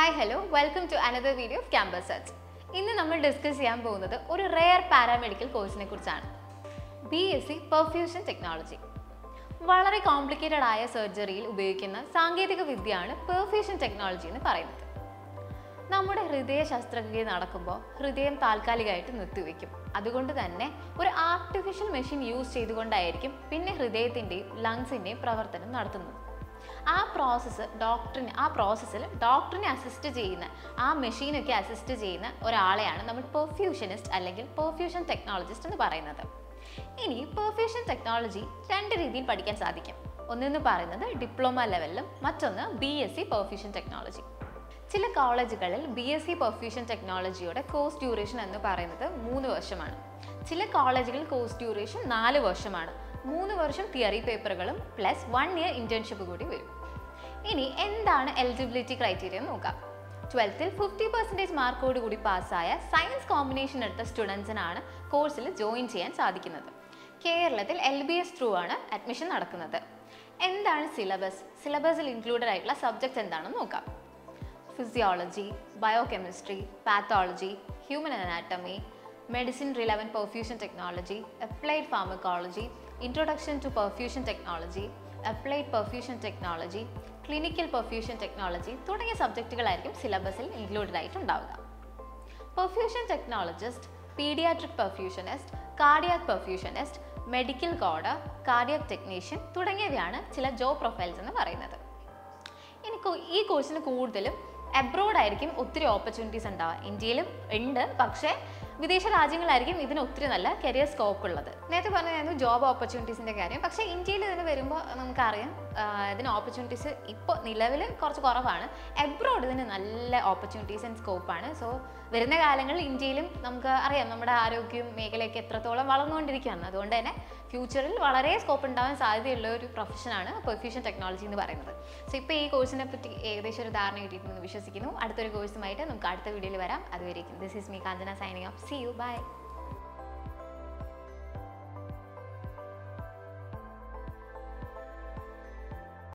hi hello welcome to another video of campus search ഇന്ന് നമ്മൾ discuss ചെയ്യാൻ പോകുന്നത് ഒരു റെയർ പാരാമെഡിക്കൽ കോഴ്സിനെ കുറിച്ചാണ് B S C perfusion technology വളരെ കോംപ്ലിക്കേറ്റഡ് ആയ സർജറിയിൽ ഉപയോഗിക്കുന്ന സാങ്കേതിക വിദ്യയാണ് പെർഫ്യൂഷൻ ടെക്നോളജി എന്ന് പറയുന്നത് നമ്മുടെ ഹൃദയ ശസ്ത്രക്രിയ നടക്കുമ്പോൾ ഹൃദയം താൽക്കാലികമായിട്ട് നിർത്തിവെക്കും അതുകൊണ്ട് തന്നെ ഒരു ആർട്ടിഫിഷ്യൽ മെഷീൻ യൂസ് ചെയ്തുകൊണ്ടായിരിക്കും പിന്നെ ഹൃദയത്തിൻ്റെയും ലങ്സിൻ്റെയും പ്രവർത്തനം നടത്തുന്നത് ആ പ്രോസസ്സ് ഡോക്ടറിന് ആ പ്രോസസ്സിൽ ഡോക്ടറിനെ അസിസ്റ്റ് ചെയ്യുന്ന ആ മെഷീനൊക്കെ അസിസ്റ്റ് ചെയ്യുന്ന ഒരാളെയാണ് നമ്മൾ പെർഫ്യൂഷനിസ്റ്റ് അല്ലെങ്കിൽ പെർഫ്യൂഷൻ ടെക്നോളജിസ്റ്റ് എന്ന് പറയുന്നത് ഇനി പെർഫ്യൂഷൻ ടെക്നോളജി രണ്ട് രീതിയിൽ പഠിക്കാൻ സാധിക്കും ഒന്നെന്ന് പറയുന്നത് ഡിപ്ലോമ ലെവലിലും മറ്റൊന്ന് B S C perfusion technology ചില കോളേജുകളിൽ ബി എസ് സി പെർഫ്യൂഷൻ ടെക്നോളജിയുടെ കോഴ്സ് ഡ്യൂറേഷൻ എന്ന് പറയുന്നത് മൂന്ന് വർഷമാണ് ചില കോളേജുകളിൽ കോഴ്സ് ഡ്യൂറേഷൻ നാല് വർഷമാണ് മൂന്ന് വർഷം തിയറി പേപ്പറുകളും പ്ലസ് വൺ ഇയർ ഇൻറ്റേൺഷിപ്പ് കൂടി വരും ഇനി എന്താണ് എലിജിബിലിറ്റി ക്രൈറ്റീരിയ എന്ന് നോക്കാം ട്വൽത്തിൽ ഫിഫ്റ്റി പെർസെൻറ്റേജ് മാർക്കോട് കൂടി പാസ്സായ സയൻസ് കോമ്പിനേഷൻ എടുത്ത സ്റ്റുഡൻസിനാണ് കോഴ്സിൽ ജോയിൻ ചെയ്യാൻ സാധിക്കുന്നത് കേരളത്തിൽ എൽ ബി എസ് ത്രൂ ആണ് അഡ്മിഷൻ നടക്കുന്നത് എന്താണ് സിലബസ് സിലബസിൽ ഇൻക്ലൂഡഡ് ആയിട്ടുള്ള സബ്ജക്ട്സ് എന്താണെന്ന് നോക്കാം physiology biochemistry pathology human anatomy medicine relevant perfusion technology applied pharmacology introduction to perfusion technology applied perfusion technology clinical perfusion technology തുടങ്ങിയ സബ്ജക്റ്റുകളായിരിക്കും സിലബസിൽ ഇൻക്ലൂഡഡ് ആയിട്ടുണ്ടാവുക perfusion technologist paediatric perfusionist cardiac perfusionist medical coder cardiac technician തുടങ്ങിയവയാണ് ചില job profiles എന്ന് പറയുന്നത് ഇനി കോ- ഈ കോഴ്സിന് കൂടുതലും അബ്രോഡ് ആയിരിക്കും ഒത്തിരി ഓപ്പർച്യൂണിറ്റീസ് ഉണ്ടാവുക ഇന്ത്യയിലും ഉണ്ട് പക്ഷേ വിദേശ രാജ്യങ്ങളായിരിക്കും ഇതിന് ഒത്തിരി നല്ല കരിയർ സ്കോപ്പ് ഉള്ളത് നേരത്തെ പറഞ്ഞായിരുന്നു ജോബ് ഓപ്പർച്യൂണിറ്റീസിൻ്റെ കാര്യം പക്ഷേ ഇന്ത്യയിൽ ഇതിന് വരുമ്പോൾ നമുക്കറിയാം ആ, ഇതിന് ഓപ്പർച്യൂണിറ്റീസ് ഇപ്പോൾ നിലവിൽ കുറച്ച് കുറവാണ് അബ്രോഡ് ഇതിന് നല്ല ഓപ്പർച്യൂണിറ്റീസ് ആൻഡ് സ്കോപ്പാണ് സോ വരുന്ന കാലങ്ങളിൽ ഇന്ത്യയിലും നമുക്ക് അറിയാം നമ്മുടെ ആരോഗ്യവും മേഖലയൊക്കെ എത്രത്തോളം വളർന്നുകൊണ്ടിരിക്കുകയാണ് അതുകൊണ്ട് തന്നെ ഫ്യൂച്ചറിൽ വളരെ സ്കോപ്പ് ഉണ്ടാവാൻ സാധ്യതയുള്ള ഒരു പ്രൊഫഷനാണ് പെർഫ്യൂഷൻ ടെക്നോളജി എന്ന് പറയുന്നത് സോ ഇപ്പോൾ ഈ കോഴ്സിനെ പറ്റി ഏകദേശം ഒരു ധാരണ കിട്ടിയിട്ടുണ്ടെന്ന് വിശ്വസിക്കുന്നു അടുത്തൊരു കോഴ്സുമായിട്ട് നമുക്ക് അടുത്ത വീഡിയോയിൽ വരാം അതുവരെയും this is me Kanchana signing off see you by